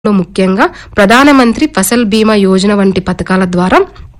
లో ముఖ్యంగా ప్రధానమంత్రి ఫసల్ బీమా యోజన వంటి పథకాల ద్వారా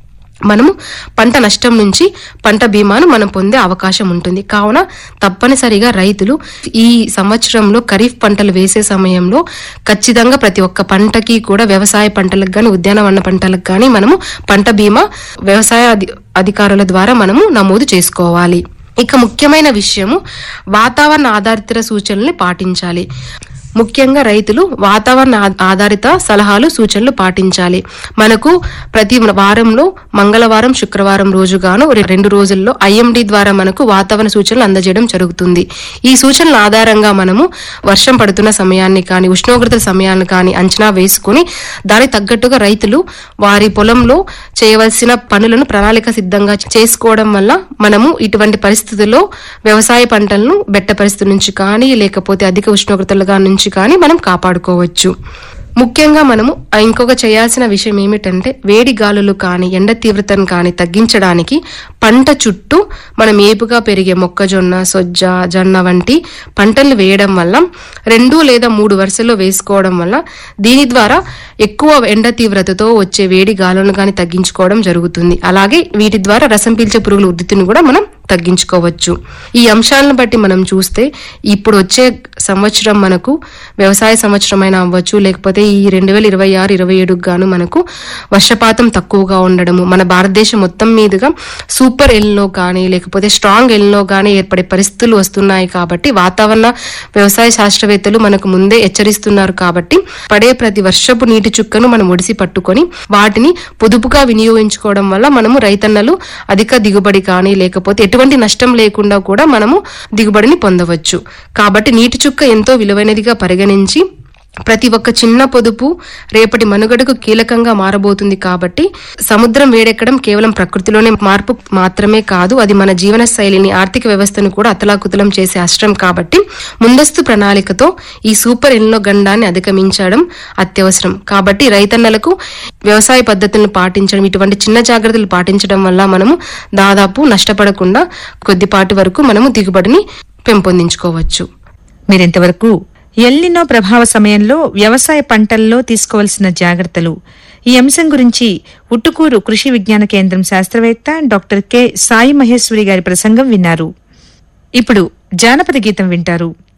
మనము పంట నష్టం నుంచి పంట బీమాను మనం పొందే అవకాశం ఉంటుంది కావున తప్పనిసరిగా రైతులు ఈ సంవత్సరంలో ఖరీఫ్ పంటలు వేసే సమయంలో ఖచ్చితంగా ప్రతి ఒక్క పంటకి కూడా వ్యవసాయ పంటలకు గాని ఉద్యానవన పంటలకు గాని మనము పంట బీమా వ్యవసాయ అధి- అధికారుల ద్వారా మనము నమోదు చేసుకోవాలి ఇక ముఖ్యమైన విషయము వాతావరణ ఆధారిత సూచనల్ని పాటించాలి ముఖ్యంగా రైతులు వాతావరణ ఆ- ఆధారిత సలహాలు సూచనలు పాటించాలి మనకు ప్రతి వారంలో మంగళవారం శుక్రవారం రోజుగాను రె- రెండు రోజుల్లో ఐఎండి ద్వారా మనకు వాతావరణ సూచనలు అందజేయడం జరుగుతుంది ఈ సూచనల ఆధారంగా మనము వర్షం పడుతున్న సమయాన్ని కానీ ఉష్ణోగ్రతల సమయాన్ని కానీ అంచనా వేసుకుని దానికి తగ్గట్టుగా రైతులు వారి పొలంలో చేయవలసిన పనులను ప్రణాళిక సిద్ధంగా చేసుకోవడం వల్ల మనము ఇటువంటి పరిస్థితుల్లో వ్యవసాయ పంటలను బెట్ట పరిస్థితి నుంచి కానీ లేకపోతే అధిక ఉష్ణోగ్రతల గా నుంచి కానీ మనం కాపాడుకోవచ్చు ముఖ్యంగా మనము ఆ ఇంకొక చేయాల్సిన విషయం ఏమిటంటే వేడి గాలులు కానీ ఎండ తీవ్రతను కానీ తగ్గించడానికి పంట చుట్టూ మనం ఏపుగా పెరిగే మొక్కజొన్న సొజ్జ జొన్న వంటి పంటలు వేయడం వల్ల రెండు లేదా మూడు వరుసల్లో వేసుకోవడం వల్ల దీని ద్వారా ఎక్కువ ఎండ తీవ్రతతో వచ్చే వేడి గాలులను కానీ తగ్గించుకోవడం జరుగుతుంది అలాగే వీటి ద్వారా రసం పీల్చే పురుగుల ఉద్ధృతిని కూడా మనం తగ్గించుకోవచ్చు ఈ అంశాలను బట్టి మనం చూస్తే ఇప్పుడు వచ్చే సంవత్సరం మనకు వ్యవసాయ సంవత్సరం అయినా అవ్వచ్చు లేకపోతే ఈ రెండు వేల ఇరవై ఆరు ఇరవై ఏడుకు గాను మనకు వర్షపాతం తక్కువగా ఉండడము మన భారతదేశం మొత్తం మీదుగా సూపర్ ఎల్నో కానీ లేకపోతే స్ట్రాంగ్ ఎల్నో కానీ ఏర్పడే పరిస్థితులు వస్తున్నాయి కాబట్టి వాతావరణ వ్యవసాయ శాస్త్రవేత్తలు మనకు ముందే హెచ్చరిస్తున్నారు కాబట్టి పడే ప్రతి వర్షపు నీటి చుక్కను మనం ఒడిసి పట్టుకొని వాటిని పొదుపుగా వినియోగించుకోవడం వల్ల మనము రైతన్నలు అధిక దిగుబడి కానీ లేకపోతే ఎటువంటి నష్టం లేకుండా కూడా మనము దిగుబడిని పొందవచ్చు కాబట్టి నీటి చుక్క ఎంతో విలువైనదిగా పరిగణించి ప్రతి ఒక్క చిన్న పొదుపు రేపటి మనుగడకు కీలకంగా మారబోతుంది కాబట్టి సముద్రం వేడెక్కడం కేవలం ప్రకృతిలోనే మార్పు మాత్రమే కాదు అది మన జీవన శైలిని ఆర్థిక వ్యవస్థను కూడా అతలాకుతలం చేసే అస్త్రం కాబట్టి ముందస్తు ప్రణాళికతో ఈ సూపర్ ఎల్నో గండాన్ని అధిగమించడం అత్యవసరం కాబట్టి రైతన్నలకు వ్యవసాయ పద్ధతులను పాటించడం ఇటువంటి చిన్న జాగ్రత్తలు పాటించడం వల్ల మనము దాదాపు నష్టపడకుండా కొద్దిపాటి వరకు మనము దిగుబడిని పెంపొందించుకోవచ్చు మీరింతవరకు ఎల్నినో ప్రభావ సమయంలో వ్యవసాయ పంటల్లో తీసుకోవాల్సిన జాగ్రత్తలు ఈ అంశం గురించి ఉట్టుకూరు కృషి విజ్ఞాన కేంద్రం శాస్త్రవేత్త డాక్టర్ కె సాయి మహేశ్వరి గారి ప్రసంగం విన్నారు ఇప్పుడు జానపద గీతం వింటారు